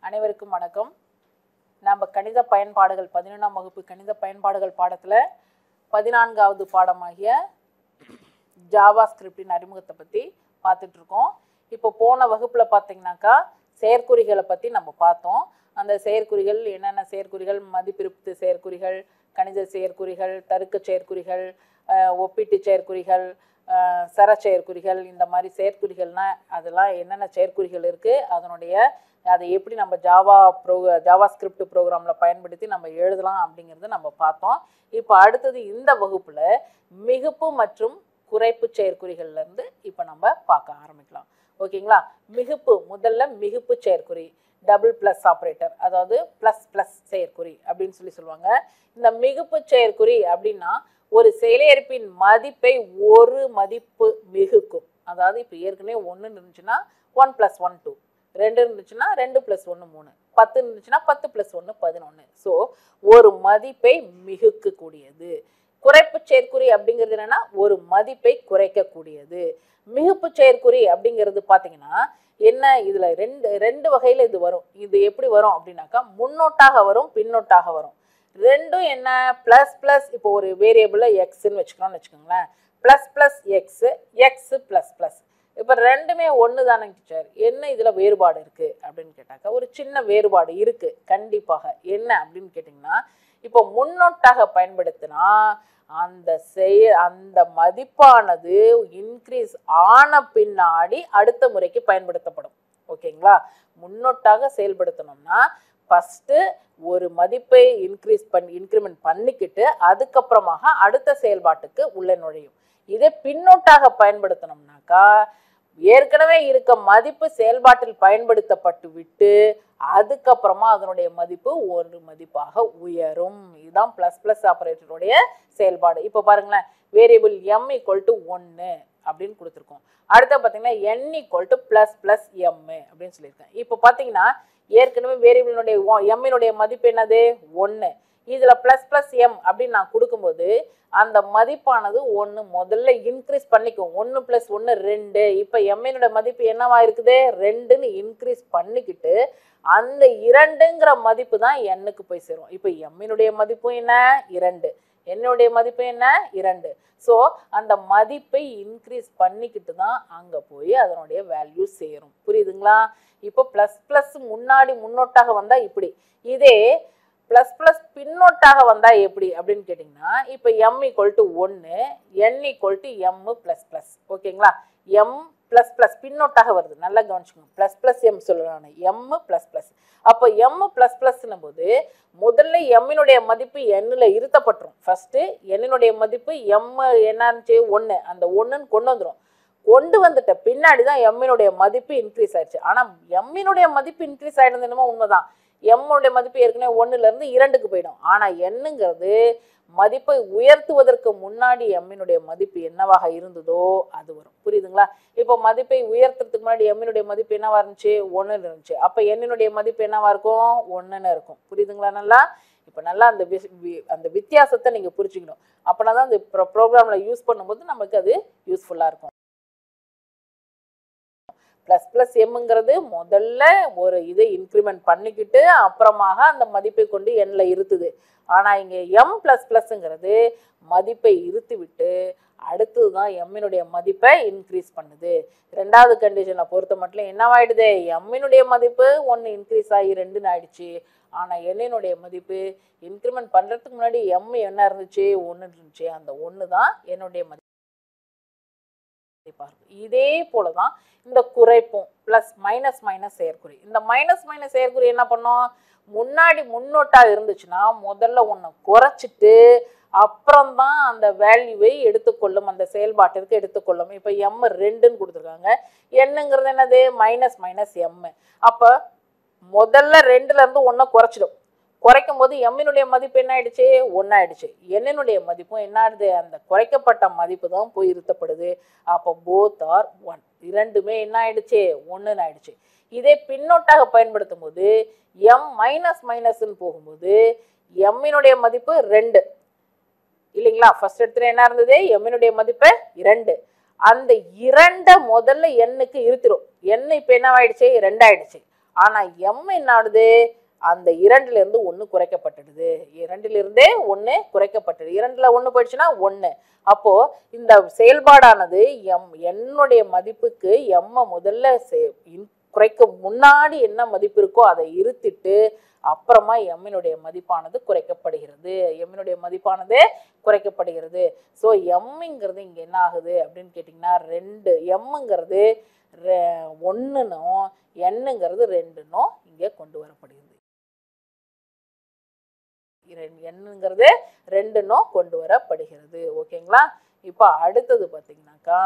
அனைவருக்கும் வணக்கம் நம்ம கணித பயன்பாடுகள் பதினொன்றாம் வகுப்பு கணித பயன்பாடுகள் பாடத்தில் பதினான்காவது பாடமாகிய ஜாவா ஸ்கிரிப்டின் அறிமுகத்தை பற்றி பார்த்துட்டு இருக்கோம் இப்போ போன வகுப்பில் பார்த்தீங்கன்னாக்கா செயற்குறிகளை பற்றி நம்ம பார்த்தோம் அந்த செயற்குறிகள் என்னென்ன செயற்குறிகள் மதிப்பிருப்பு செயற்குறிகள் கணித செயற்குறிகள் தருக்க செயற்குறிகள் அஹ், ஒப்பீட்டு செயற்குறிகள் அஹ், சர செயற்குறிகள் இந்த மாதிரி செயற்குறிகள்னா அதெல்லாம் என்னென்ன செயற்குறிகள் இருக்குது அதனுடைய அதை எப்படி நம்ம ஜாவா ப்ரோ ஜாவா ஸ்கிரிப்ட் ப்ரோக்ராமில் பயன்படுத்தி நம்ம எழுதலாம் அப்படிங்கிறத நம்ம பார்த்தோம் இப்போ அடுத்தது இந்த வகுப்பில் மிகுப்பு மற்றும் குறைப்பு செயற்குறிகள்ல இருந்து இப்போ நம்ம பார்க்க ஆரம்பிக்கலாம் ஓகேங்களா மிகுப்பு முதல்ல மிகுப்பு செயற்குறி டபுள் ப்ளஸ் ஆப்ரேட்டர் அதாவது ப்ளஸ் ப்ளஸ் செயற்குறி அப்படின்னு சொல்லி சொல்லுவாங்க இந்த மிகுப்பு செயற்குறி அப்படின்னா ஒரு செயலேற்பின் மதிப்பை ஒரு மதிப்பு மிகுக்கும் அதாவது இப்போ ஏற்கனவே ஒன்று இருந்துச்சுன்னா ஒன் ப்ளஸ் ஒன் டூ ரெண்டு இருந்துச்சுன்னா ரெண்டு ப்ளஸ் ஒன்று மூணு பத்து இருந்துச்சுன்னா பத்து ப்ளஸ் ஒன்று பதினொன்று ஸோ ஒரு மதிப்பை மிகுக்கக்கூடியது குறைப்பு செயற்குறி அப்படிங்கிறது என்னன்னா ஒரு மதிப்பை குறைக்கக்கூடியது மிகுப்பு செயற்குறி அப்படிங்கிறது பார்த்தீங்கன்னா என்ன இதில் ரெண்டு ரெண்டு வகையில் இது வரும் இது எப்படி வரும் அப்படின்னாக்கா முன்னோட்டாக வரும் பின்னோட்டாக வரும் ரெண்டும் என்ன ப்ளஸ் ப்ளஸ் இப்போ ஒரு வேரியபிளில் எக்ஸ்ன்னு வச்சுக்கணும்னு வச்சுக்கோங்களேன் plus plus x x plus plus இப்போ ரெண்டுமே ஒன்று தானே டீச்சர் என்ன இதில் வேறுபாடு இருக்குது அப்படின்னு கேட்டாக்கா ஒரு சின்ன வேறுபாடு இருக்குது கண்டிப்பாக என்ன அப்படின்னு கேட்டிங்கன்னா இப்போ முன்னோட்டாக பயன்படுத்தினா அந்த செய அந்த மதிப்பானது இன்க்ரீஸ் ஆன பின்னாடி அடுத்த முறைக்கு பயன்படுத்தப்படும் ஓகேங்களா முன்னோட்டாக செயல்படுத்தணும்னா ஃபஸ்ட்டு ஒரு மதிப்பை இன்க்ரீஸ் பண்ணி இன்க்ரிமெண்ட் பண்ணிக்கிட்டு அதுக்கப்புறமாக அடுத்த செயல்பாட்டுக்கு உள்ளே நுழையும் இதே பின்னோட்டாக பயன்படுத்தணும்னாக்கா ஏற்கனவே இருக்க மதிப்பு செயல்பாட்டில் பயன்படுத்தப்பட்டு விட்டு அதுக்கப்புறமா அதனுடைய மதிப்பு ஒரு மதிப்பாக உயரும் இதுதான் ப்ளஸ் ப்ளஸ் ஆப்ரேட்டருடைய செயல்பாடு இப்போ பாருங்களேன் வேரியபிள் எம் ஈக்குவல் டு ஒன்று அப்படின்னு கொடுத்துருக்கோம் அடுத்து பார்த்தீங்கன்னா N equal to plus plus M அப்படின்னு சொல்லியிருக்கேன் இப்போ பார்த்தீங்கன்னா ஏற்கனவே வேரியபிளினுடைய எம்மினுடைய மதிப்பு என்னது ஒன்று இதில் ப்ளஸ் ப்ளஸ் எம் அப்படின்னு நான் கொடுக்கும்போது அந்த மதிப்பானது ஒன்று முதல்ல இன்க்ரீஸ் பண்ணிக்கும் ஒன்று ப்ளஸ் ஒன்று ரெண்டு இப்போ எம்மினோட மதிப்பு என்னவா இருக்குது ரெண்டுன்னு இன்க்ரீஸ் பண்ணிக்கிட்டு அந்த இரண்டுங்கிற மதிப்பு தான் எண்ணுக்கு போய் சேரும் இப்போ எம்மினுடைய மதிப்பும் என்ன இரண்டு என்னுடைய மதிப்பு என்ன இரண்டு ஸோ அந்த மதிப்பை இன்க்ரீஸ் பண்ணிக்கிட்டு தான் அங்கே போய் அதனுடைய வேல்யூ சேரும் புரியுதுங்களா இப்போ ப்ளஸ் ப்ளஸ் முன்னாடி முன்னோட்டாக வந்தால் இப்படி இதே ப்ளஸ் ப்ளஸ் பின்னோட்டாக வந்தால் எப்படி அப்படின்னு கேட்டிங்கன்னா இப்போ எம் ஈக்குவல் டு ஒன்று N equal to M plus plus ஓகேங்களா எம் ப்ளஸ் ப்ளஸ் பின்னோட்டாக வருது நல்லா கவனிச்சுக்கோங்க ப்ளஸ் ப்ளஸ் எம் சொல்லுறேன் நான் எம் ப்ளஸ் ப்ளஸ் அப்போ எம் ப்ளஸ் ப்ளஸ்னும் போது முதல்ல எம்மினுடைய மதிப்பு எண்ணில் இருத்தப்பட்டுரும் ஃபஸ்ட்டு எண்ணினுடைய மதிப்பு எம் என்ன இருந்துச்சு ஒன்று அந்த ஒன்றுன்னு கொண்டு வந்துடும் கொண்டு வந்துட்ட பின்னாடி தான் எம்மினுடைய மதிப்பு இன்க்ரீஸ் ஆயிடுச்சு ஆனால் எம்மினுடைய மதிப்பு இன்க்ரீஸ் ஆகிடுது என்னமோ உண்மைதான் எம்முடைய மதிப்பு ஏற்கனவே ஒன்றுலேருந்து இரண்டுக்கு போயிடும் ஆனால் என்னங்கிறது மதிப்பை உயர்த்துவதற்கு முன்னாடி எம்மினுடைய மதிப்பு என்னவாக இருந்ததோ அது வரும் புரியுதுங்களா இப்போ மதிப்பை உயர்த்துறதுக்கு முன்னாடி எம்மினுடைய மதிப்பு என்னவா இருந்துச்சு ஒன்றுன்னு இருந்துச்சு அப்போ எண்ணினுடைய மதிப்பு என்னவா இருக்கும் ஒன்றுன்னு இருக்கும் புரியுதுங்களா நல்லா இப்போ நல்லா அந்த வி- வி- அந்த வித்தியாசத்தை நீங்கள் புரிஞ்சுக்கணும் அப்படின்னா தான் அந்த ப்ரோ ப்ரோக்ராமில் யூஸ் பண்ணும்போது நமக்கு அது யூஸ்ஃபுல்லாக இருக்கும் ப்ளஸ் ப்ளஸ் எம்ங்கிறது முதல்ல ஒரு இதை இன்க்ரிமெண்ட் பண்ணிக்கிட்டு அப்புறமாக அந்த மதிப்பை கொண்டு எண்ணில் இருத்துது ஆனால் இங்கே எம் ப்ளஸ் ப்ளஸ்ங்கிறது மதிப்பை இருத்து விட்டு அடுத்தது தான் எம்மினுடைய மதிப்பை இன்க்ரீஸ் பண்ணுது ரெண்டாவது கண்டிஷனை பொறுத்த மட்டும் என்னவாயிடுது எம்மினுடைய மதிப்பு ஒன்று இன்க்ரீஸ் ஆகி ரெண்டுன்னு ஆயிடுச்சு ஆனால் எண்ணினுடைய மதிப்பு இன்க்ரிமெண்ட் பண்ணுறதுக்கு முன்னாடி எம் என்ன இருந்துச்சு ஒன்று இருந்துச்சு அந்த ஒன்று தான் என்னுடைய மதிப்பு மதிப்பாக இருக்கும் இதே போல தான் இந்த குறைப்பும் ப்ளஸ் மைனஸ் மைனஸ் செயற்குறி இந்த மைனஸ் மைனஸ் செயற்குறி என்ன பண்ணோம் முன்னாடி முன்னோட்டாக இருந்துச்சுன்னா முதல்ல ஒன்று குறைச்சிட்டு அப்புறம்தான் அந்த வேல்யூவை எடுத்துக்கொள்ளும் அந்த செயல்பாட்டிற்கு எடுத்துக்கொள்ளும் இப்போ எம் ரெண்டுன்னு கொடுத்துருக்காங்க என்னங்கிறது என்னது மைனஸ் மைனஸ் எம் அப்போ முதல்ல ரெண்டுல இருந்து ஒன்றை குறைச்சிடும் குறைக்கும் போது எம்மினுடைய மதிப்பு என்ன ஆயிடுச்சு ஒன்றாயிடுச்சு என்னினுடைய மதிப்பும் என்ன ஆயிடுது அந்த குறைக்கப்பட்ட மதிப்பு தான் போய் இருத்தப்படுது அப்போ போத் ஆர் ஒன் இரண்டுமே என்ன ஆயிடுச்சு ஒன்றுன்னு ஆயிடுச்சு இதே பின்னோட்டாக பயன்படுத்தும் போது எம் மைனஸ் மைனஸ்ன்னு போகும்போது எம்மினுடைய மதிப்பு ரெண்டு இல்லைங்களா ஃபர்ஸ்ட் இடத்துல என்ன இருந்தது எம்மினுடைய மதிப்பு இரண்டு அந்த இரண்டை முதல்ல எண்ணுக்கு இருத்திரும் எண் இப்போ என்னவாயிடுச்சு ரெண்டாயிடுச்சு ஆனால் எம் என்ன ஆகுது அந்த இரண்டுல இருந்து ஒன்று குறைக்கப்பட்டுடுது இரண்டிலிருந்தே ஒன்று குறைக்கப்பட்டது இரண்டுல ஒன்று போயிடுச்சுன்னா ஒன்று அப்போ இந்த செயல்பாடானது எம் என்னுடைய மதிப்புக்கு எம்மை முதல்ல செ- இன்- குறைக்க முன்னாடி என்ன மதிப்பு இருக்கோ அதை இருத்திட்டு அப்புறமா எம்மினுடைய மதிப்பானது குறைக்கப்படுகிறது எம்மினுடைய மதிப்பானது குறைக்கப்படுகிறது ஸோ எம்ங்கிறது இங்கே என்ன ஆகுது அப்படின்னு கேட்டிங்கன்னா ரெண்டு எம்ங்கிறது ஒன்றுனும் எண்ணுங்கிறது ரெண்டுனும் இங்கே கொண்டு வரப்படுகிறது இரண்- எண்ணுங்கிறது ரெண்டுனும் கொண்டு வரப்படுகிறது ஓகேங்களா இப்போ அடுத்தது பார்த்தீங்கன்னாக்கா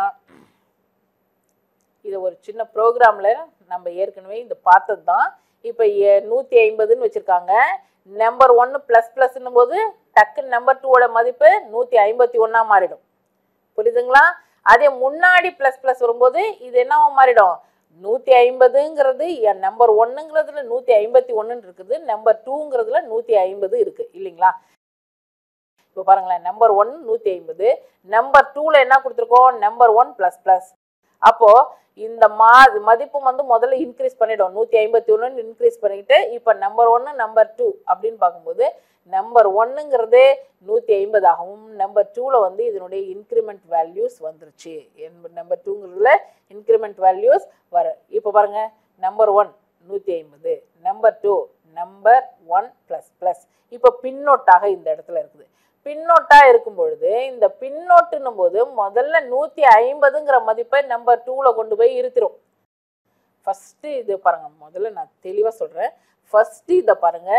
இது ஒரு சின்ன ப்ரோக்ராமில் நம்ம ஏற்கனவே இந்த பார்த்தது தான் இப்போ நூற்றி ஐம்பதுன்னு வச்சுருக்காங்க நம்பர் ஒன்று ப்ளஸ் ப்ளஸ்ன்னும் போது டக்குன்னு நம்பர் டூவோட மதிப்பு நூற்றி ஐம்பத்தி ஒன்றா மாறிடும் புரியுதுங்களா அதே முன்னாடி ப்ளஸ் ப்ளஸ் வரும்போது இது என்னவா மாறிடும் நூற்றி ஐம்பதுங்கிறது என் நம்பர் ஒன்றுங்கிறதுல நூற்றி ஐம்பத்தி ஒன்றுன்னு இருக்குது நம்பர் டூங்கிறதுல நூற்றி ஐம்பது இருக்குது இல்லைங்களா இப்போ பாருங்களேன் நம்பர் ஒன் நூற்றி ஐம்பது நம்பர் டூவில் என்ன கொடுத்துருக்கோம் நம்பர் ஒன் ப்ளஸ் ப்ளஸ் அப்போது இந்த மா மதிப்பு வந்து முதல்ல இன்க்ரீஸ் பண்ணிடும் நூற்றி ஐம்பத்தி ஒன்றுன்னு இன்க்ரீஸ் பண்ணிக்கிட்டு இப்போ நம்பர் ஒன்று நம்பர் டூ அப்படின்னு பார்க்கும்போது நம்பர் ஒன்றுங்கிறது நூற்றி ஐம்பதாகவும் நம்பர் டூவில் வந்து இதனுடைய இன்க்ரிமெண்ட் வேல்யூஸ் வந்துருச்சு நம்பர் டூங்கிறதுல இன்க்ரிமெண்ட் வேல்யூஸ் வர இப்போ பாருங்க நம்பர் ஒன் நூற்றி ஐம்பது number two number one plus plus இப்போ பின்னோட்டாக இந்த இடத்துல இருக்குது பின்னோட்டா இருக்கும் பொழுது இந்த பின்னோட்டுன்னும் போது முதல்ல நூற்றி ஐம்பதுங்கிற மதிப்பை நம்பர் டூவில் கொண்டு போய் இருத்திரும் ஃபஸ்ட்டு இது பாருங்க முதல்ல நான் தெளிவாக சொல்கிறேன் ஃபஸ்ட்டு இதை பாருங்க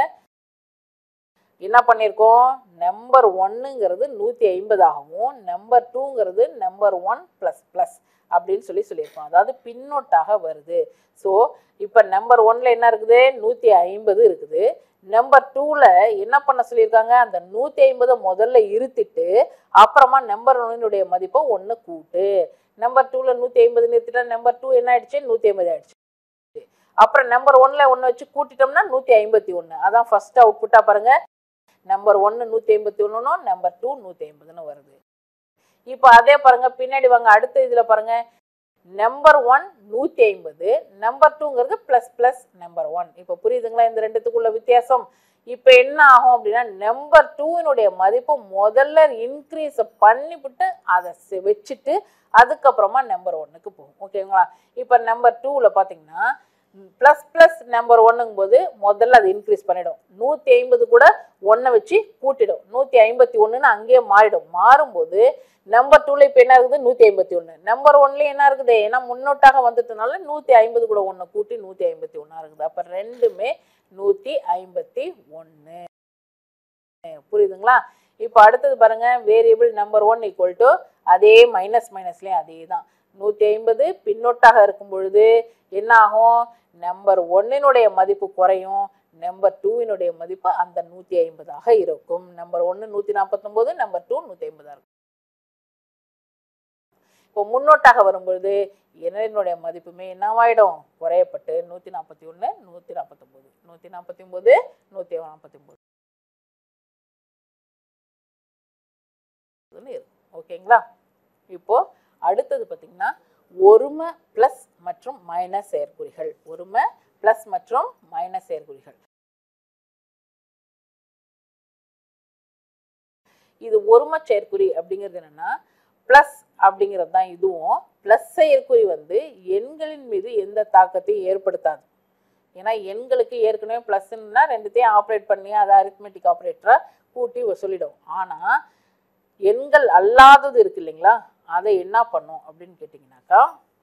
என்ன பண்ணியிருக்கோம் நம்பர் ஒன்னுங்கிறது நூற்றி ஐம்பதாகவும் நம்பர் டூங்கிறது நம்பர் ஒன் ப்ளஸ் ப்ளஸ் அப்படின்னு சொல்லி சொல்லியிருக்கோம் அதாவது பின்னோட்டாக வருது ஸோ இப்போ நம்பர் ஒன்ல என்ன இருக்குது நூற்றி ஐம்பது இருக்குது நம்பர் டூவில் என்ன பண்ண சொல்லியிருக்காங்க அந்த நூற்றி ஐம்பதை முதல்ல இருத்திட்டு அப்புறமா நம்பர் ஒன்னுடைய மதிப்பை ஒன்று கூட்டு நம்பர் டூவில் நூற்றி ஐம்பது நிறுத்திட்டா நம்பர் டூ என்ன ஆயிடுச்சு நூற்றி ஐம்பது ஆயிடுச்சு அப்புறம் நம்பர் ஒன்ல ஒன்று வச்சு கூட்டிட்டோம்னா நூற்றி ஐம்பத்தி ஒன்று அதான் ஃபர்ஸ்ட் அவுட்புட்டாக பாருங்க நம்பர் ஒன்று நூற்றி ஐம்பத்தி ஒன்றுனும் நம்பர் டூ நூற்றி ஐம்பதுன்னு வருது இப்போ அதே பாருங்க பின்னாடி வாங்க அடுத்த இதில் பாருங்க நம்பர் ஒன் நூற்றி ஐம்பது நம்பர் டூங்கிறது ப்ளஸ் ப்ளஸ் நம்பர் ஒன் இப்போ புரியுதுங்களா இந்த ரெண்டுத்துக்குள்ள வித்தியாசம் இப்போ என்ன ஆகும் அப்படின்னா நம்பர் டூவினுடைய மதிப்பு முதல்ல இன்க்ரீஸ் பண்ணிவிட்டு அதை செ- வச்சுட்டு அதுக்கப்புறமா நம்பர் ஒன்னுக்கு போகும் ஓகேங்களா இப்போ நம்பர் டூவில் பார்த்தீங்கன்னா ப்ளஸ் ப்ளஸ் நம்பர் ஒன்னுங்கும் போது முதல்ல அது இன்க்ரீஸ் பண்ணிடும் நூற்றி ஐம்பது கூட ஒன்றை வச்சு கூட்டிடும் நூற்றி ஐம்பத்தி ஒன்றுன்னு அங்கேயே மாறிடும் மாறும்போது நம்பர் டூவில் இப்போ என்ன இருக்குது நூற்றி ஐம்பத்தி ஒன்று நம்பர் ஒன்லேயும் என்ன இருக்குது ஏன்னா முன்னோட்டாக வந்ததுனால நூற்றி ஐம்பது கூட ஒன்று கூட்டி நூற்றி ஐம்பத்தி ஒன்றா இருக்குது அப்போ ரெண்டுமே நூற்றி ஐம்பத்தி ஒன்று புரியுதுங்களா இப்போ அடுத்தது பாருங்க variable number one equal to அதே மைனஸ் மைனஸ்லேயும் அதே தான் நூற்றி ஐம்பது பின்னொட்டாக இருக்கும் பொழுது என்ன ஆகும் நம்பர் ஒன்னினுடைய மதிப்பு குறையும் நம்பர் டூவினுடைய மதிப்பு அந்த நூற்றி ஐம்பதாக இருக்கும் நம்பர் ஒன்று நூற்றி நாற்பத்தொம்போது நம்பர் டூ நூற்றி ஐம்பதாக இருக்கும் இப்போ முன்னோட்டாக வரும்பொழுது என்னுடைய மதிப்புமே என்னவாயிடும் குறையப்பட்டு நூற்றி நாற்பத்தி ஒன்று நூற்றி நாற்பத்தொம்போது நூற்றி நாற்பத்தி ஒம்பது நூற்றி நாற்பத்தி ஒம்பது ஓகேங்களா இப்போ அடுத்தது பார்த்தீங்கன்னா ஒருமை ப்ளஸ் மற்றும் மைனஸ் செயற்குறிகள் ஒருமை ப்ளஸ் மற்றும் மைனஸ் செயற்குறிகள் இது ஒருமை செயற்குறி அப்படிங்கிறது என்னன்னா ப்ளஸ் அப்படிங்கிறது தான் இதுவும் ப்ளஸ் செயற்குறி வந்து எண்களின் மீது எந்த தாக்கத்தையும் ஏற்படுத்தாது ஏன்னா எண்களுக்கு ஏற்கனவே ப்ளஸ்ன்னா ரெண்டுத்தையும் ஆப்ரேட் பண்ணி அதை அரித்மெட்டிக் ஆப்ரேட்டராக கூட்டி சொல்லிடும் ஆனால் எண்கள் அல்லாதது இருக்கு இல்லைங்களா அதை என்ன பண்ணும் அப்படின்னு கேட்டிங்கனாக்கா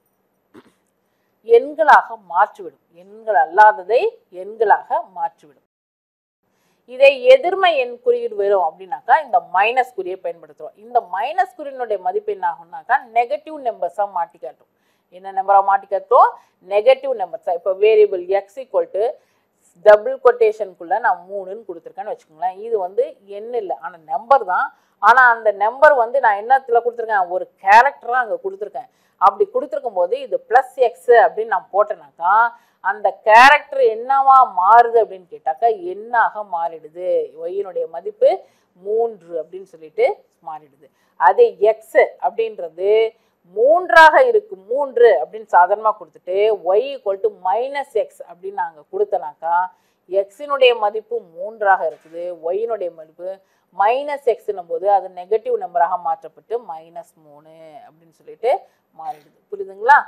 எண்களாக மாற்றிவிடும் எண்கள் அல்லாததை எண்களாக மாற்றிவிடும் இதை எதிர்மை எண் குறியீடு வரும் அப்படின்னாக்கா இந்த மைனஸ் குறியை பயன்படுத்துறோம் இந்த மைனஸ் குறியினுடைய மதிப்பு என்ன ஆகும்னாக்கா நெகட்டிவ் நம்பர்ஸாக மாட்டி காட்டும் என்ன நம்பராக மாட்டி காட்டும் நெகட்டிவ் நம்பர்ஸாக இப்போ variable X equal to double கொட்டேஷனுக்குள்ளே நான் மூணுன்னு கொடுத்துருக்கேன்னு வச்சுக்கோங்களேன் இது வந்து எண் இல்லை ஆனால் நம்பர் தான் ஆனால் அந்த நம்பர் வந்து நான் என்னத்தில் கொடுத்துருக்கேன் ஒரு கேரக்டராக அங்கே கொடுத்துருக்கேன் அப்படி கொடுத்துருக்கும் போது இது ப்ளஸ் எக்ஸ் அப்படின்னு நான் போட்டேனாக்கா அந்த கேரக்டர் என்னவா மாறுது அப்படின்னு கேட்டாக்கா எண்ணாக மாறிடுது ஒய்யினுடைய மதிப்பு மூன்று அப்படின்னு சொல்லிட்டு மாறிடுது அதே எக்ஸ் அப்படின்றது மூன்றாக இருக்கும் மூன்று அப்படின்னு சாதாரணமாக கொடுத்துட்டு Y equal to minus X அப்படின்னு நாங்கள் கொடுத்தனாக்கா எக்ஸினுடைய மதிப்பு மூன்றாக இருக்குது ஒய்யினுடைய மதிப்பு மைனஸ் எக்ஸ்னும் போது அது நெகட்டிவ் நம்பராக மாற்றப்பட்டு மைனஸ் மூணு அப்படின்னு சொல்லிட்டு மாறிடுது புரியுதுங்களா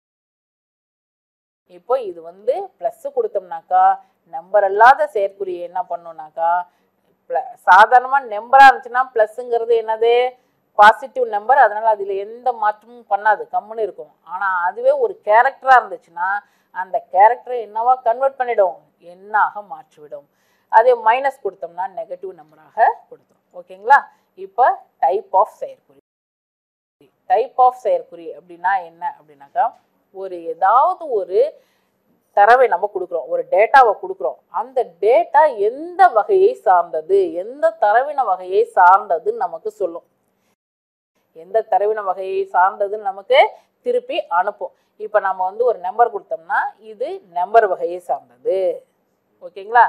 இப்போ இது வந்து ப்ளஸ் கொடுத்தோம்னாக்கா நம்பர் அல்லாத செயற்குறியை என்ன பண்ணோம்னாக்கா சாதாரணமாக நம்பராக இருந்துச்சுன்னா ப்ளஸ்ஸுங்கிறது என்னது பாசிட்டிவ் நம்பர் அதனால் அதில் எந்த மாற்றமும் பண்ணாது கம்முன்னு இருக்கும் ஆனால் அதுவே ஒரு கேரக்டராக இருந்துச்சுன்னா அந்த கேரக்டரை என்னவா கன்வெர்ட் பண்ணிடும் எண்ணாக மாற்றிவிடும் அதே மைனஸ் கொடுத்தோம்னா நெகட்டிவ் நம்பராக கொடுத்துரும் ஓகேங்களா இப்போ டைப் ஆஃப் செயற்குறி டைப் ஆஃப் செயற்குறி அப்படின்னா என்ன அப்படின்னாக்கா ஒரு ஏதாவது ஒரு தரவை நம்ம கொடுக்குறோம் ஒரு டேட்டாவை கொடுக்குறோம் அந்த டேட்டா எந்த வகையை சார்ந்தது எந்த தரவின வகையை சார்ந்ததுன்னு நமக்கு சொல்லும் எந்த தரவின வகையை சார்ந்ததுன்னு நமக்கு திருப்பி அனுப்பும் இப்போ நம்ம வந்து ஒரு நம்பர் கொடுத்தோம்னா இது நம்பர் வகையை சார்ந்தது ஓகேங்களா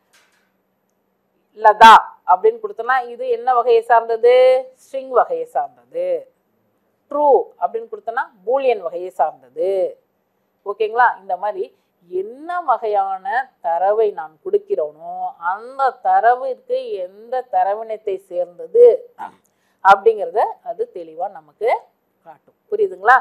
லதா அப்படின்னு கொடுத்தோம்னா இது என்ன வகையை சார்ந்தது ஸ்ட்ரிங் வகையை சார்ந்தது ட்ரூ அப்படின்னு கொடுத்தோம்னா பூலியன் வகையை சார்ந்தது ஓகேங்களா இந்த மாதிரி என்ன வகையான தரவை நான் கொடுக்கிறோனோ அந்த தரவிற்கு எந்த தரவினத்தை சேர்ந்தது அப்படிங்கிறத அது தெளிவாக நமக்கு காட்டும் புரியுதுங்களா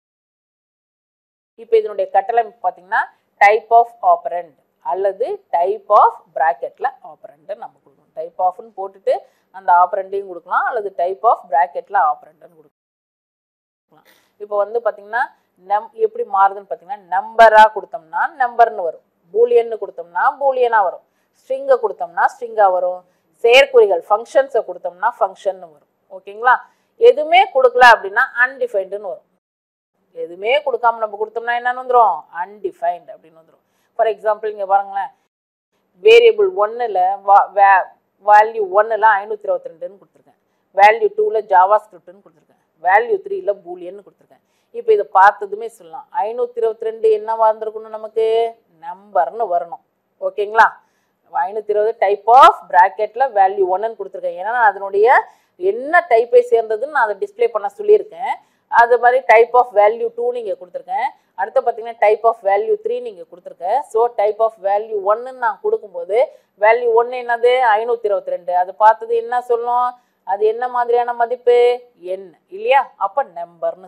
இப்போ இதனுடைய கட்டளை பார்த்தீங்கன்னா டைப் ஆஃப் ஆப்பரண்ட் அல்லது டைப் ஆஃப் ப்ராக்கெட்டில் ஆப்பரண்ட்டை நம்ம கொடுக்கணும் டைப் ஆஃப்னு போட்டுட்டு அந்த ஆப்பரண்ட்டையும் கொடுக்கலாம் அல்லது டைப் ஆஃப் ப்ராக்கெட்டில் ஆப்பரண்ட்னு கொடுக்கலாம் இப்போ வந்து பார்த்தீங்கன்னா நம் எப்படி மாறுதுன்னு பார்த்தீங்கன்னா நம்பராக கொடுத்தோம்னா நம்பர்னு வரும் பூலியன்னு கொடுத்தோம்னா பூலியனாக வரும் ஸ்ட்ரிங்கை கொடுத்தோம்னா ஸ்ட்ரிங்காக வரும் செயற்குறிகள் ஃபங்க்ஷன்ஸை கொடுத்தோம்னா ஃபங்க்ஷன்னு வரும் ஓகேங்களா எதுவுமே கொடுக்கல அப்படின்னா அன்டிஃபைன்டுன்னு வரும் எதுவுமே கொடுக்காம நம்ம கொடுத்தோம்னா என்னன்னு வந்துடும் அன்டிஃபைன்டு அப்படின்னு வந்துடும் ஃபார் எக்ஸாம்பிள் இங்கே பாருங்களேன் வேரியபிள் ஒன்றில் வா வே வேல்யூ ஒன்னில் ஐநூற்றி இருபத்தி ரெண்டுன்னு கொடுத்துருக்கேன் வேல்யூ டூவில் ஜாவா ஸ்கிரிப்ட்னு கொடுத்துருக்கேன் வேல்யூ த்ரீயில் பூலியன்னு கொடுத்துருக்கேன் இப்போ இதை பார்த்ததுமே சொல்லலாம் ஐநூற்றி இருபத்தி ரெண்டு என்னவா இருந்திருக்கணும் நமக்கு நம்பர்னு வரணும் ஓகேங்களா ஐநூற்றி இருபது டைப் ஆஃப் ப்ராக்கெட்டில் வேல்யூ ஒன்னு கொடுத்துருக்கேன் ஏன்னா நான் அதனுடைய என்ன டைப்பை சேர்ந்ததுன்னு நான் அதை டிஸ்ப்ளே பண்ண சொல்லியிருக்கேன் அது மாதிரி டைப் ஆஃப் வேல்யூ டூ நீங்கள் கொடுத்துருக்கேன் அடுத்து பார்த்தீங்கன்னா டைப் ஆஃப் வேல்யூ த்ரீ நீங்கள் கொடுத்துருக்கேன் ஸோ டைப் ஆஃப் வேல்யூ ஒன்றுன்னு நான் கொடுக்கும்போது வேல்யூ ஒன்று என்னது ஐநூற்றி இருபத்தி ரெண்டு அது பார்த்தது என்ன சொல்லும் அது என்ன மாதிரியான மதிப்பு எண் இல்லையா அப்போ நம்பர்னு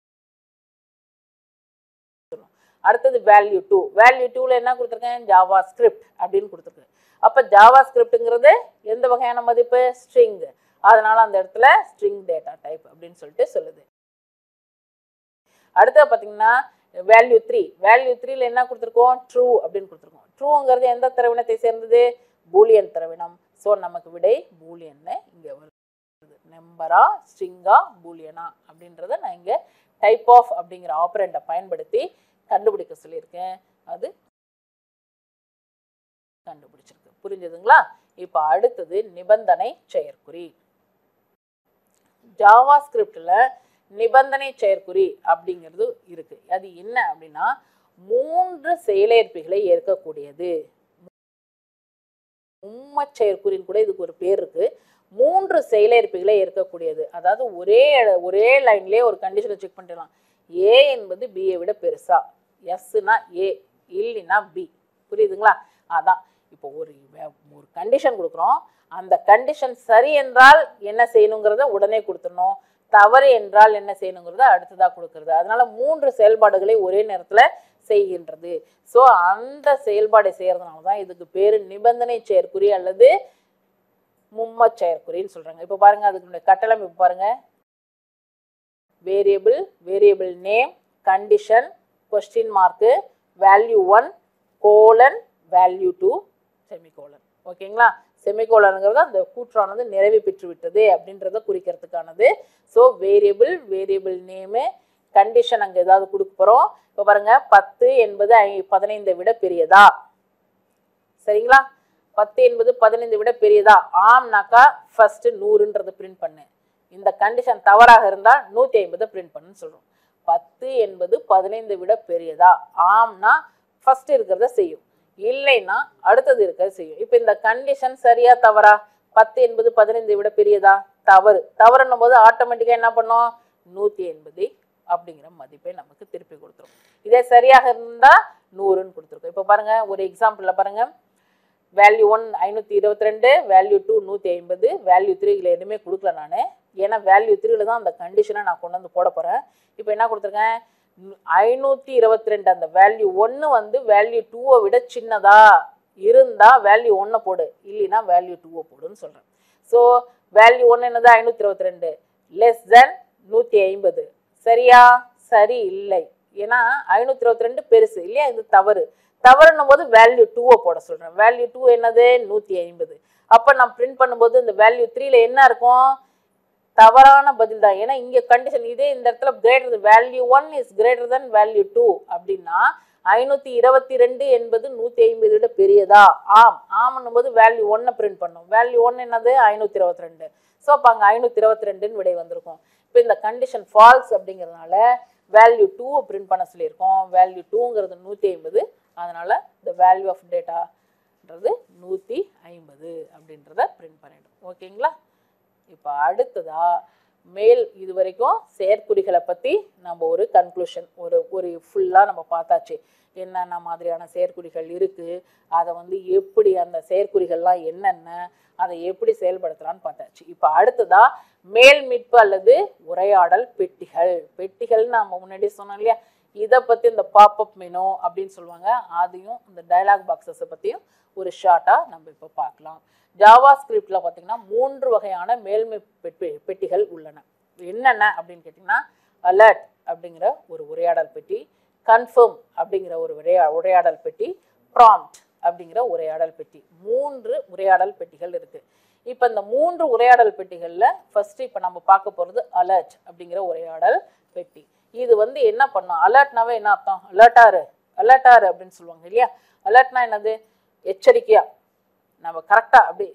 சொல்லும் அடுத்தது வேல்யூ டூ வேல்யூ டூவில் என்ன கொடுத்துருக்கேன் ஜாவா ஸ்கிரிப்ட் அப்படின்னு கொடுத்துருக்கேன் அப்போ ஜாவா ஸ்கிரிப்ட்டுங்கிறது எந்த வகையான மதிப்பு ஸ்ட்ரிங் அதனால அந்த இடத்துல ஸ்ட்ரிங் டேட்டா டைப் அப்படின்னு சொல்லிட்டு சொல்லுது அடுத்தது பார்த்தீங்கன்னா வேல்யூ த்ரீ வேல்யூ த்ரீல என்ன கொடுத்துருக்கோம் ட்ரூ அப்படின்னு கொடுத்துருக்கோம் ட்ரூங்கிறது எந்த தரவினத்தை சேர்ந்தது பூலியன் தரவினம் ஸோ நமக்கு விடை பூலியன்னு இங்கே வருது நம்பரா ஸ்ட்ரிங்கா பூலியனா அப்படின்றத நான் இங்கே டைப் ஆஃப் அப்படிங்கிற ஆப்ரண்ட்டை பயன்படுத்தி கண்டுபிடிக்க சொல்லியிருக்கேன் அது கண்டுபிடிச்சிருக்கு புரிஞ்சுதுங்களா இப்போ அடுத்தது நிபந்தனை செயற்குறி ஜாவா ஸ்கிரிப்டில் நிபந்தனை செயற்குறி அப்படிங்கிறது இருக்கு அது என்ன அப்படின்னா மூன்று செயலேற்பிகளை ஏற்கக்கூடியது உம்ம செயற்குறின்னு கூட இதுக்கு ஒரு பேர் இருக்கு மூன்று செயலேற்பிகளை ஏற்கக்கூடியது அதாவது ஒரே ஒரே லைன்லேயே ஒரு கண்டிஷனை செக் பண்ணிடலாம் ஏ என்பது பியை விட பெருசா எஸ்னா ஏ இல்லைன்னா பி புரியுதுங்களா அதான் இப்போ ஒரு வே- ஒரு கண்டிஷன் கொடுக்குறோம் அந்த கண்டிஷன் சரி என்றால் என்ன செய்யணுங்கிறத உடனே கொடுத்துடணும் தவறு என்றால் என்ன செய்யணுங்கிறத அடுத்ததாக கொடுக்கறது அதனால மூன்று செயல்பாடுகளை ஒரே நேரத்தில் செய்கின்றது ஸோ அந்த செயல்பாடை செய்யறதுனால தான் இதுக்கு பேர் நிபந்தனை செயற்குறி அல்லது மும்ம செயற்குறின்னு சொல்றாங்க இப்போ பாருங்க அதுக்கு கட்டளை இப்போ பாருங்க variable variable name condition question mark value one colon value two semicolon ஓகேங்களா செமிகோலனுங்கிறது அந்த கூற்றானது நிறைவு பெற்று விட்டது அப்படின்றத குறிக்கிறதுக்கானது so variable variable name condition அங்கே ஏதாவது கொடுக்க போகிறோம் இப்போ பாருங்க பத்து என்பது ஐ பதினைந்தை விட பெரியதா சரிங்களா பத்து என்பது பதினைந்து விட பெரியதா ஆம்னாக்கா ஃபர்ஸ்ட் நூறுன்றதை பிரிண்ட் பண்ணு இந்த கண்டிஷன் தவறாக இருந்தால் நூற்றி ஐம்பதை பிரிண்ட் பண்ணுன்னு சொல்கிறோம் பத்து என்பது பதினைந்து விட பெரியதா ஆம்னா ஃபர்ஸ்ட் இருக்கிறத செய்யும் இல்லைன்னா அடுத்தது இருக்கிறத செய்யும் இப்போ இந்த கண்டிஷன் சரியா தவறா பத்து என்பது பதினைந்து விட பெரியதா தவறு தவறுன்னும் போது ஆட்டோமேட்டிக்காக என்ன பண்ணும் நூற்றி எண்பதை அப்படிங்கிற மதிப்பை நமக்கு திருப்பி கொடுத்துரும் இதே சரியாக இருந்தால் நூறுன்னு கொடுத்துருக்கோம் இப்போ பாருங்க ஒரு எக்ஸாம்பிளில் பாருங்க வேல்யூ ஒன் ஐநூற்றி இருபத்தி ரெண்டு வேல்யூ டூ நூற்றி ஐம்பது வேல்யூ த்ரீ இதில் எதுவுமே கொடுக்கல நான் ஏன்னா வேல்யூ த்ரீல தான் அந்த கண்டிஷனை நான் கொண்டு வந்து போட போகிறேன் இப்போ என்ன கொடுத்துருக்கேன் ஐநூற்றி இருபத்தி ரெண்டு அந்த வேல்யூ ஒன்று வந்து வேல்யூ டூவை விட சின்னதா இருந்தால் வேல்யூ ஒன்றை போடு இல்லைன்னா வேல்யூ டூவை போடுன்னு சொல்கிறேன் ஸோ வேல்யூ ஒன்று என்னது ஐநூற்றி இருபத்தி ரெண்டு லெஸ் தென் நூற்றி ஐம்பது சரியா சரி இல்லை ஏன்னா ஐநூற்றி இருபத்தி ரெண்டு பெருசு இல்லையா இது தவறு தவறுன்னும் போது வேல்யூ டூவை போட சொல்கிறேன் வேல்யூ டூ என்னது நூற்றி ஐம்பது அப்போ நான் பிரிண்ட் பண்ணும்போது இந்த வேல்யூ த்ரீல என்ன இருக்கும் தவறான பதில் தான் ஏன்னா இங்கே கண்டிஷன் இதே இந்த இடத்துல greater value one is greater than value two அப்படின்னா ஐநூற்றி இருபத்தி ரெண்டு என்பது நூற்றி ஐம்பது விட பெரியதா ஆம் ஆம்னும் போது வேல்யூ ஒன்னை பிரிண்ட் பண்ணும் வேல்யூ ஒன் என்னது ஐநூற்றி இருபத்தி ரெண்டு ஸோ அப்போ அங்கே ஐநூற்றி இருபத்தி ரெண்டுன்னு விடை வந்திருக்கும் இப்போ இந்த கண்டிஷன் ஃபால்ஸ் அப்படிங்கிறதுனால வேல்யூ டூவை பிரிண்ட் பண்ண சொல்லியிருக்கோம் வேல்யூ டூங்கிறது நூற்றி ஐம்பது அதனால் இந்த வேல்யூ ஆஃப் டேட்டான்றது நூற்றி ஐம்பது அப்படின்றத பிரிண்ட் பண்ணிடும் ஓகேங்களா இப்போ அடுத்ததா மேல் இது வரைக்கும் செயற்குறிகளை பற்றி நம்ம ஒரு கன்க்ளூஷன் ஒரு ஒரு ஃபுல்லாக நம்ம பார்த்தாச்சு என்னென்ன மாதிரியான செயற்குறிகள் இருக்குது அதை வந்து எப்படி அந்த செயற்குறிகள்லாம் என்னென்ன அதை எப்படி செயல்படுத்தலாம்னு பார்த்தாச்சு இப்போ அடுத்ததா மேல் மீட்பு அல்லது உரையாடல் பெட்டிகள் பெட்டிகள் நம்ம முன்னாடி சொன்னோம் இல்லையா இதை பற்றி இந்த பாப்அப் மெனு அப்படின்னு சொல்லுவாங்க அதையும் இந்த டயலாக் பாக்ஸஸை பற்றியும் ஒரு ஷார்ட்டாக நம்ம இப்போ பார்க்கலாம் ஜாவா ஸ்கிரிப்டில் பார்த்தீங்கன்னா மூன்று வகையான மேல்மை பெட்டி பெட்டிகள் உள்ளன என்னென்ன அப்படின்னு கேட்டிங்கன்னா அலர்ட் அப்படிங்கிற ஒரு உரையாடல் பெட்டி கன்ஃபர்ம் அப்படிங்கிற ஒரு உரையா உரையாடல் பெட்டி ப்ராம்ப்ட் அப்படிங்கிற உரையாடல் பெட்டி மூன்று உரையாடல் பெட்டிகள் இருக்குது இப்போ இந்த மூன்று உரையாடல் பெட்டிகளில் ஃபர்ஸ்ட் இப்போ நம்ம பார்க்க போகிறது அலர்ட் அப்படிங்கிற உரையாடல் பெட்டி இது வந்து என்ன பண்ணும் அலர்ட்னாவே என்ன அர்த்தம் அலர்ட்டாரு அலர்ட்டாரு அப்படின்னு சொல்லுவாங்க இல்லையா அலர்ட்னா என்னது எச்சரிக்கையா நம்ம கரெக்டாக அப்படி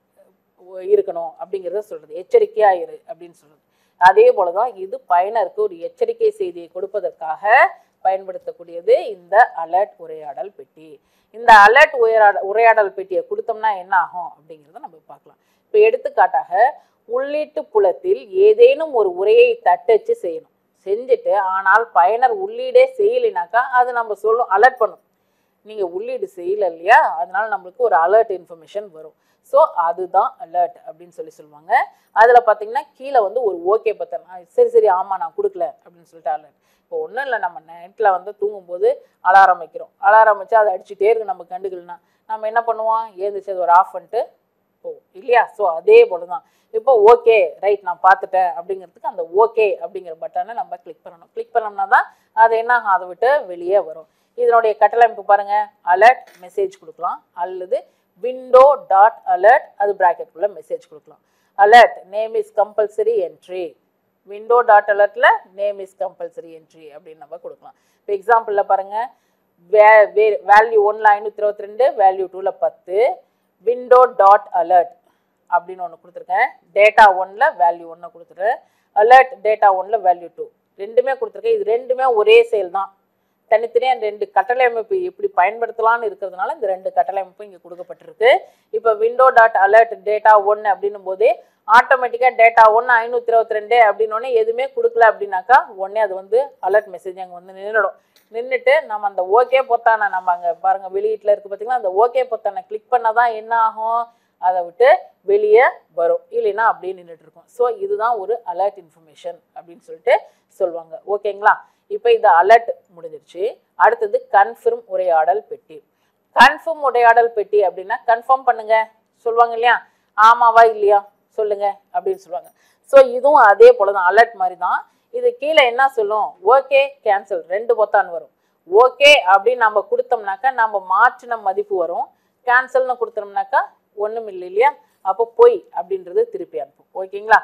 இருக்கணும் அப்படிங்கிறத சொல்றது எச்சரிக்கையா இரு அப்படின்னு சொல்றது அதே போல தான் இது பயனருக்கு ஒரு எச்சரிக்கை செய்தியை கொடுப்பதற்காக பயன்படுத்தக்கூடியது இந்த அலர்ட் உரையாடல் பெட்டி இந்த அலர்ட் உரையாட உரையாடல் பெட்டியை கொடுத்தோம்னா என்ன ஆகும் அப்படிங்கிறத நம்ம பார்க்கலாம் இப்போ எடுத்துக்காட்டாக உள்ளீட்டு புலத்தில் ஏதேனும் ஒரு உரையை தட்டச்சு செய்யணும் செஞ்சுட்டு ஆனால் பயனர் உள்ளீடே செய்யலைனாக்கா அது நம்ம சொல்லும் அலர்ட் பண்ணும் நீங்கள் உள்ளீடு செய்யல இல்லையா அதனால நம்மளுக்கு ஒரு அலர்ட் இன்ஃபர்மேஷன் வரும் ஸோ அதுதான் அலர்ட் அப்படின்னு சொல்லி சொல்லுவாங்க அதில் பார்த்தீங்கன்னா கீழே வந்து ஒரு ஓகே பத்தன் சரி சரி ஆமாம் நான் கொடுக்கல அப்படின்னு சொல்லிட்டு அலர்ட் இப்போ ஒன்றும் இல்லை நம்ம நைட்டில் வந்து தூங்கும்போது அலாரம் வைக்கிறோம் அலாரம் வச்சு அதை அடிச்சுட்டே இருக்கு நம்ம கண்டுக்கலனா நம்ம என்ன பண்ணுவோம் ஏந்திரிச்சு அது ஒரு ஆஃப் பண்ணிட்டு போவோம் இல்லையா ஸோ அதே போல தான் இப்போ ஓகே ரைட் நான் பார்த்துட்டேன் அப்படிங்கிறதுக்கு அந்த ஓகே அப்படிங்கிற பட்டனை நம்ம கிளிக் பண்ணணும் கிளிக் பண்ணோம்னா தான் அது என்ன ஆகும் அதை விட்டு வெளியே வரும் இதனுடைய கட்டளைப்பு பாருங்க அலர்ட் மெசேஜ் கொடுக்கலாம் அல்லது விண்டோ டாட் அலர்ட் அது ப்ராக்கெட்டுக்குள்ளே மெசேஜ் கொடுக்கலாம் alert name is compulsory entry window dot அலர்ட்டில் நேம் இஸ் கம்பல்சரி என்ட்ரி அப்படின்னு நம்ம கொடுக்கலாம் இப்போ எக்ஸாம்பிளில் பாருங்கள் வே வே வேல்யூ ஒன்றில் ஐநூற்றி இருபத்தி ரெண்டு வேல்யூ டூவில் பத்து விண்டோ டாட் அலர்ட் அப்படின்னு ஒன்று கொடுத்துருக்கேன் டேட்டா ஒன்னில் வேல்யூ ஒன்று கொடுத்துருக்கேன் அலர்ட் டேட்டா ஒன்னில் வேல்யூ டூ ரெண்டுமே கொடுத்துருக்கேன் இது ரெண்டுமே ஒரே செயல் தான் தனித்தனியாக ரெண்டு கட்டளை அமைப்பு எப்படி பயன்படுத்தலாம்னு இருக்கிறதுனால இந்த ரெண்டு கட்டளை அமைப்பு இங்கே கொடுக்கப்பட்டிருக்கு இப்போ விண்டோ டாட் அலர்ட் டேட்டா ஒன்று அப்படின்னும் போதே ஆட்டோமேட்டிக்காக டேட்டா ஒன்று ஐநூற்றி இருபத்தி ரெண்டு அப்படின்னோடனே எதுவுமே கொடுக்கல அப்படின்னாக்கா உடனே அது வந்து அலர்ட் மெசேஜ் அங்கே வந்து நின்றுடும் நின்றுட்டு நம்ம அந்த ஓகே பொத்தானை நம்ம அங்கே பாருங்கள் வெளியீட்டில் இருக்குது பார்த்தீங்களா அந்த ஓகே பொத்தானை கிளிக் பண்ணால் தான் என்ன ஆகும் அதை விட்டு வெளியே வரும் இல்லைன்னா அப்படியே நின்றுட்டு இருக்கும் ஸோ இதுதான் ஒரு அலர்ட் இன்ஃபர்மேஷன் அப்படின்னு சொல்லிட்டு சொல்லுவாங்க ஓகேங்களா இப்போ இந்த அலர்ட் முடிஞ்சிருச்சு அடுத்தது கன்ஃபர்ம் உரையாடல் பெட்டி கன்ஃபார்ம் உரையாடல் பெட்டி அப்படின்னா கன்ஃபார்ம் பண்ணுங்க சொல்லுவாங்க இல்லையா ஆமாவா இல்லையா சொல்லுங்க அப்படின்னு சொல்லுவாங்க ஸோ இதுவும் அதே போல தான் அலர்ட் மாதிரி தான் இது கீழே என்ன சொல்லும் ஓகே கேன்சல் ரெண்டு பொத்தான் வரும் ஓகே அப்படின்னு நம்ம கொடுத்தோம்னாக்கா நம்ம மாற்றின மதிப்பு வரும் கேன்சல்னு கொடுத்தோம்னாக்கா ஒன்றும் இல்லை இல்லையா அப்போ பொய் அப்படின்றது திருப்பி அனுப்பும் ஓகேங்களா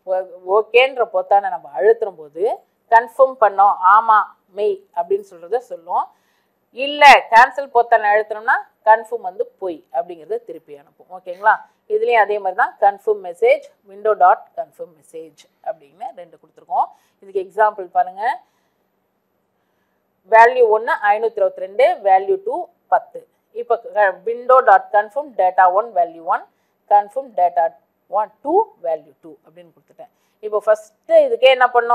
ஓகேன்ற பொத்தானை நம்ம அழுத்தும் போது கன்ஃபார்ம் பண்ணோம் ஆமாம் மெய் அப்படின்னு சொல்கிறத சொல்லும் இல்லை கேன்சல் பொத்தானை அழுத்தினோம்னா கன்ஃபார்ம் வந்து பொய் அப்படிங்கிறத திருப்பி அனுப்பும் ஓகேங்களா இதுலேயும் அதே மாதிரி தான் confirm message window dot confirm message அப்படின்னு ரெண்டு கொடுத்துருக்கோம் இதுக்கு எக்ஸாம்பிள் பாருங்கள் வேல்யூ ஒன்று ஐநூற்றி இருபத்தி ரெண்டு வேல்யூ டூ பத்து இப்போ window dot confirm data one value one confirm data one two value two அப்படின்னு கொடுத்துட்டேன் இப்போ ஃபஸ்ட்டு இதுக்கே என்ன பண்ணோம்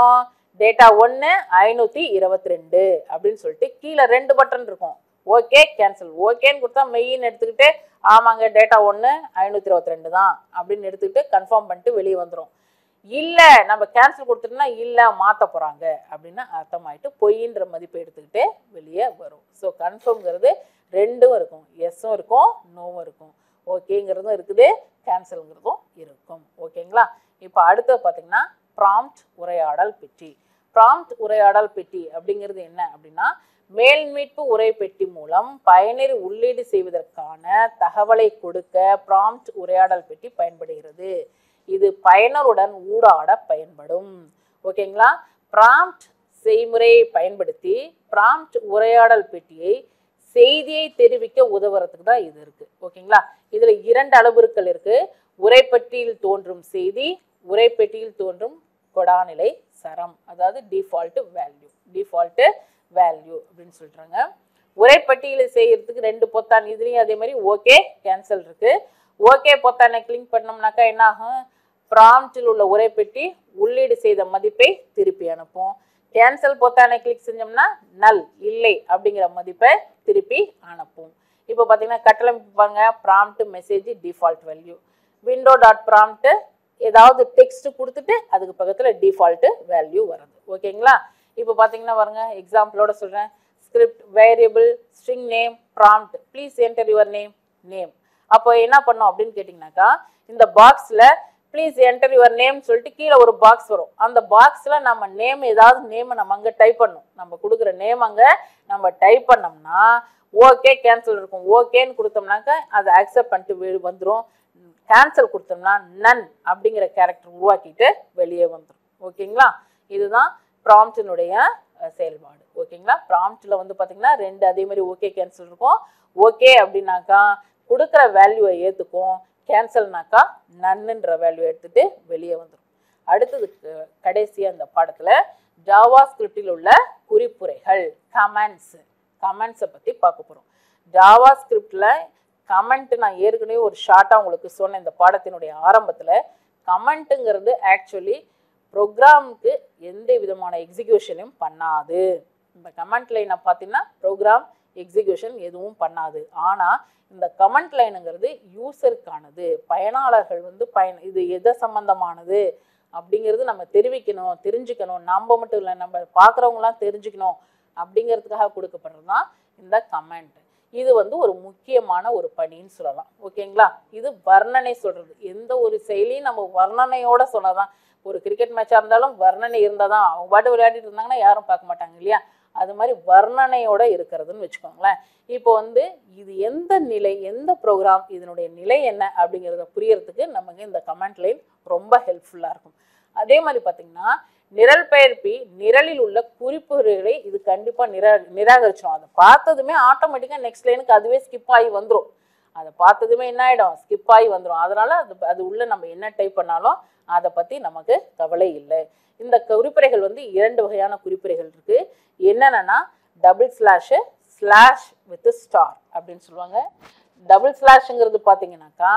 டேட்டா ஒன்று ஐநூற்றி இருபத்தி ரெண்டு அப்படின்னு சொல்லிட்டு கீழே ரெண்டு பட்டன் இருக்கும் ஓகே கேன்சல் ஓகேன்னு கொடுத்தா மெயின் எடுத்துக்கிட்டு ஆமாங்க டேட்டா ஒன்று ஐநூற்றி இருபத்தி ரெண்டு தான் அப்படின்னு எடுத்துக்கிட்டு கன்ஃபார்ம் பண்ணிட்டு வெளியே வந்துடும் இல்லை நம்ம கேன்சல் கொடுத்துட்டோம்னா இல்லை மாற்ற போகிறாங்க அப்படின்னு அர்த்தமாயிட்டு பொய்ன்ற மதிப்பை எடுத்துக்கிட்டு வெளியே வரும் ஸோ கன்ஃபார்ம்ங்கிறது ரெண்டும் இருக்கும் எஸ்ஸும் இருக்கும் நோவும் இருக்கும் ஓகேங்கிறதும் இருக்குது கேன்சல்ங்கிறதும் இருக்கும் ஓகேங்களா இப்போ அடுத்தது பார்த்தீங்கன்னா ப்ராம்ப்ட் உரையாடல் பெட்டி ப்ராம்ப்ட் உரையாடல் பெட்டி அப்படிங்கிறது என்ன அப்படின்னா மேல் மீட்பு உரை பெட்டி மூலம் பயனர் உள்ளீடு செய்வதற்கான தகவலை கொடுக்க ப்ராம்ப்ட் உரையாடல் பெட்டி பயன்படுகிறது இது பயனருடன் ஊடாட பயன்படும் ஓகேங்களா ப்ராம்ப்ட் செய்முறையை பயன்படுத்தி ப்ராம்ப்ட் உரையாடல் பெட்டியை செய்தியை தெரிவிக்க உதவுறதுக்கு தான் இது இருக்கு ஓகேங்களா இதுல இரண்டு அளவுருக்கள் இருக்கு உரைப்பெட்டியில் தோன்றும் செய்தி உரைப்பெட்டியில் தோன்றும் கொடாநிலை சரம் அதாவது டிஃபால்ட் வேல்யூ டிஃபால்ட் வேல்யூ அப்படின்னு சொல்றாங்க உரைப்பட்டியலில் செய்யறதுக்கு ரெண்டு பொத்தான் இதுலேயும் அதே மாதிரி ஓகே கேன்சல் இருக்கு ஓகே பொத்தானை கிளிக் பண்ணோம்னாக்கா என்ன ஆகும் ப்ராம்ப்டில் உள்ள உரைப்பெட்டி உள்ளீடு செய்த மதிப்பை திருப்பி அனுப்பும் கேன்சல் பொத்தானை கிளிக் செஞ்சோம்னா நல் இல்லை அப்படிங்கிற மதிப்பை திருப்பி அனுப்பும் இப்போ பார்த்தீங்கன்னா கட்டளமைப்பு பாருங்க prompt message default value window dot prompt ஏதாவது டெக்ஸ்ட் கொடுத்துட்டு அதுக்கு பக்கத்தில் டிஃபால்ட்டு வேல்யூ வருது ஓகேங்களா இப்போ பார்த்தீங்கன்னா பாருங்க எக்ஸாம்பிளோட சொல்கிறேன் script variable string name prompt please enter your name name அப்போ என்ன பண்ணோம் அப்படின்னு கேட்டிங்கனாக்கா இந்த பாக்ஸில் ப்ளீஸ் என்டர் யுவர் நேம் சொல்லிட்டு கீழே ஒரு பாக்ஸ் வரும் அந்த பாக்ஸில் நம்ம நேம் ஏதாவது நேமை நம்ம அங்கே டைப் பண்ணணும் நம்ம கொடுக்குற நேம் அங்கே நம்ம டைப் பண்ணோம்னா ஓகே கேன்சல் இருக்கும் ஓகேன்னு கொடுத்தோம்னாக்கா அதை அக்செப்ட் பண்ணிட்டு வெ- வந்துரும் கேன்சல் கொடுத்தோம்னா நன் அப்படிங்கிற கேரக்டர் உருவாக்கிட்டு வெளியே வந்துடும் ஓகேங்களா இதுதான் ப்ராம்ப்டினுடைய செயல்பாடு ஓகேங்களா ப்ராம்ப்டில் வந்து பார்த்தீங்கன்னா ரெண்டு அதே மாதிரி ஓகே கேன்சல் இருக்கும் ஓகே அப்படின்னாக்கா கொடுக்குற வேல்யூவை ஏற்றுக்கும் கேன்சல்னாக்கா நன்னுன்ற வேல்யூ எடுத்துட்டு வெளியே வந்துடும் அடுத்தது க- கடைசி அந்த பாடத்தில் ஜாவா ஸ்கிரிப்டில் உள்ள குறிப்புரைகள் கமெண்ட்ஸ் கமெண்ட்ஸை பற்றி பார்க்க போகிறோம் ஜாவா ஸ்கிரிப்டில் கமெண்ட் நான் ஏற்கனவே ஒரு ஷார்ட்டாக உங்களுக்கு சொன்னேன் இந்த பாடத்தினுடைய ஆரம்பத்தில் கமெண்ட்டுங்கிறது ஆக்சுவலி ப்ரோக்ராமுக்கு எந்த விதமான எக்ஸிக்யூஷனையும் பண்ணாது இந்த கமெண்ட் லைனை பார்த்தீங்கன்னா ப்ரோக்ராம் எக்ஸிக்யூஷன் எதுவும் பண்ணாது ஆனால் இந்த கமெண்ட் லைனுங்கிறது யூசருக்கானது பயனாளர்கள் வந்து பயன் இது எதை சம்பந்தமானது அப்படிங்கிறது நம்ம தெரிவிக்கணும் தெரிஞ்சுக்கணும் நம்ம மட்டும் இல்லை நம்ம பார்க்குறவங்களாம் தெரிஞ்சுக்கணும் அப்படிங்கிறதுக்காக கொடுக்கப்படுறது தான் இந்த கமெண்ட் இது வந்து ஒரு முக்கியமான ஒரு பணின்னு சொல்லலாம் ஓகேங்களா இது வர்ணனை சொல்றது எந்த ஒரு செயலையும் நம்ம வர்ணனையோட சொன்னதான் ஒரு கிரிக்கெட் மேட்சாக இருந்தாலும் வர்ணனை இருந்தால் தான் அவங்க பாட்டு விளையாடிட்டு இருந்தாங்கன்னா யாரும் பார்க்க மாட்டாங்க இல்லையா அது மாதிரி வர்ணனையோட இருக்கிறதுன்னு வச்சுக்கோங்களேன் இப்போ வந்து இது எந்த நிலை எந்த ப்ரோக்ராம் இதனுடைய நிலை என்ன அப்படிங்கிறத புரியறதுக்கு நமக்கு இந்த கமெண்ட் லைன் ரொம்ப ஹெல்ப்ஃபுல்லாக இருக்கும் அதே மாதிரி பார்த்தீங்கன்னா நிரல் பெயர்ப்பி நிரலில் உள்ள குறிப்புகளை இது கண்டிப்பாக நிரா நிராகரிச்சிடும் அதை பார்த்ததுமே ஆட்டோமேட்டிக்காக நெக்ஸ்ட் லைனுக்கு அதுவே ஸ்கிப் ஆகி வந்துடும் அதை பார்த்ததுமே என்ன ஆகிடும் ஸ்கிப் ஆகி வந்துடும் அதனால் அது அது உள்ள நம்ம என்ன டைப் பண்ணாலும் அதை பற்றி நமக்கு கவலை இல்லை இந்த குறிப்புரைகள் வந்து இரண்டு வகையான குறிப்புரைகள் இருக்குது என்னென்னா double slash slash with star அப்படின்னு சொல்லுவாங்க டபுள் ஸ்லாஷுங்கிறது பார்த்தீங்கன்னாக்கா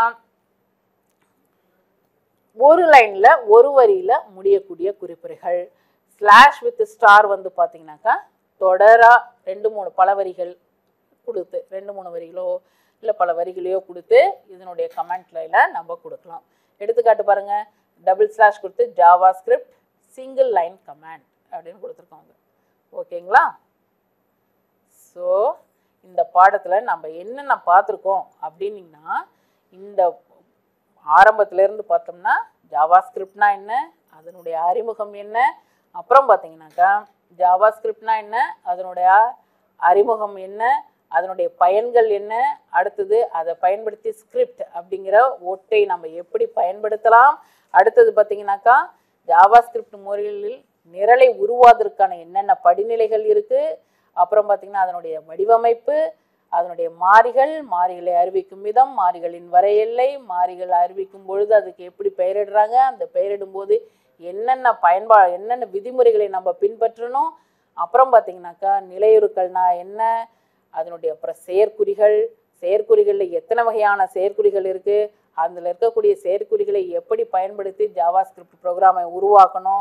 ஒரு லைனில் ஒரு வரியில் முடியக்கூடிய குறிப்புரைகள் ஸ்லாஷ் வித் ஸ்டார் வந்து பார்த்தீங்கன்னாக்கா தொடராக ரெண்டு மூணு பல வரிகள் கொடுத்து ரெண்டு மூணு வரிகளோ இல்லை பல வரிகளையோ கொடுத்து இதனுடைய கமெண்ட் லைனில் நம்ம கொடுக்கலாம் எடுத்துக்காட்டு பாருங்க டபுள் ஸ்லாஷ் கொடுத்து JavaScript single line command அப்படின்னு கொடுத்துருக்காங்க ஓகேங்களா ஸோ இந்த பாடத்தில் நம்ம என்னென்ன பார்த்துருக்கோம் அப்படின்னீங்கன்னா இந்த ஆரம்பத்துல இருந்து பார்த்தோம்னா ஜாவா ஸ்கிரிப்ட்னா என்ன அதனுடைய அறிமுகம் என்ன அப்புறம் பார்த்தீங்கன்னாக்கா ஜாவா ஸ்கிரிப்ட்னா என்ன அதனுடைய அறிமுகம் என்ன அதனுடைய பயன்கள் என்ன அடுத்தது அதை பயன்படுத்தி ஸ்கிரிப்ட் அப்படிங்கிற ஒட்டை நம்ம எப்படி பயன்படுத்தலாம் அடுத்தது பார்த்தீங்கன்னாக்கா ஜாவா ஸ்கிரிப்ட் முறைகளில் நிரலை உருவாவதற்கான என்னென்ன படிநிலைகள் இருக்குது அப்புறம் பார்த்தீங்கன்னா அதனுடைய வடிவமைப்பு அதனுடைய மாறிகள் மாறிகளை அறிவிக்கும் விதம் மாறிகளின் வரையெல்லை மாறிகள் அறிவிக்கும் பொழுது அதுக்கு எப்படி பெயரிடுறாங்க அந்த பெயரிடும் போது என்னென்ன பயன்பா என்னென்ன விதிமுறைகளை நம்ம பின்பற்றணும் அப்புறம் பார்த்தீங்கன்னாக்கா நிலையுறுக்கள்னா என்ன அதனுடைய அப்புறம் செயற்குறிகள் செயற்குறிகளில் எத்தனை வகையான செயற்குறிகள் இருக்குது அதில் இருக்கக்கூடிய செயற்குறிகளை எப்படி பயன்படுத்தி ஜாவா ஸ்கிரிப்ட் ப்ரோக்ராமை உருவாக்கணும்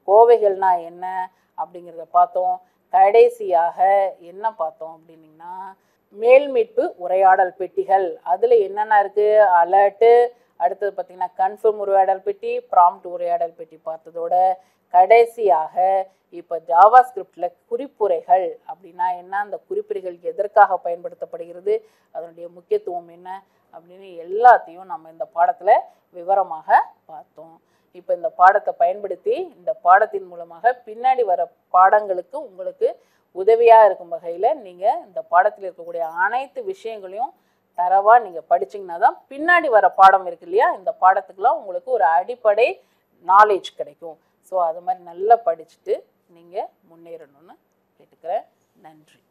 கோவைகள்னா என்ன அப்படிங்கிறத பார்த்தோம் கடைசியாக என்ன பார்த்தோம் அப்படின்னீங்கன்னா மேல்மீட்பு உரையாடல் பெட்டிகள் அதில் என்னென்ன இருக்குது அலர்ட்டு அடுத்தது பார்த்திங்கன்னா கன்ஃபார்ம் உரையாடல் பெட்டி ப்ராம்ப்ட் உரையாடல் பெட்டி பார்த்ததோட கடைசியாக இப்போ ஜாவா ஸ்கிரிப்டில் குறிப்புரைகள் அப்படின்னா என்ன அந்த குறிப்புரைகள் எதற்காக பயன்படுத்தப்படுகிறது அதனுடைய முக்கியத்துவம் என்ன அப்படின்னு எல்லாத்தையும் நம்ம இந்த பாடத்தில் விவரமாக பார்த்தோம் இப்போ இந்த பாடத்தை பயன்படுத்தி இந்த பாடத்தின் மூலமாக பின்னாடி வர பாடங்களுக்கு உங்களுக்கு உதவியாக இருக்கும் வகையில் நீங்கள் இந்த பாடத்தில் இருக்கக்கூடிய அனைத்து விஷயங்களையும் தரவாக நீங்கள் படிச்சீங்கன்னா தான் பின்னாடி வர பாடம் இருக்கு இல்லையா இந்த பாடத்துக்கெலாம் உங்களுக்கு ஒரு அடிப்படை நாலேஜ் கிடைக்கும் ஸோ அது மாதிரி நல்லா படிச்சுட்டு நீங்கள் முன்னேறணும்னு கேட்டுக்கிறேன் நன்றி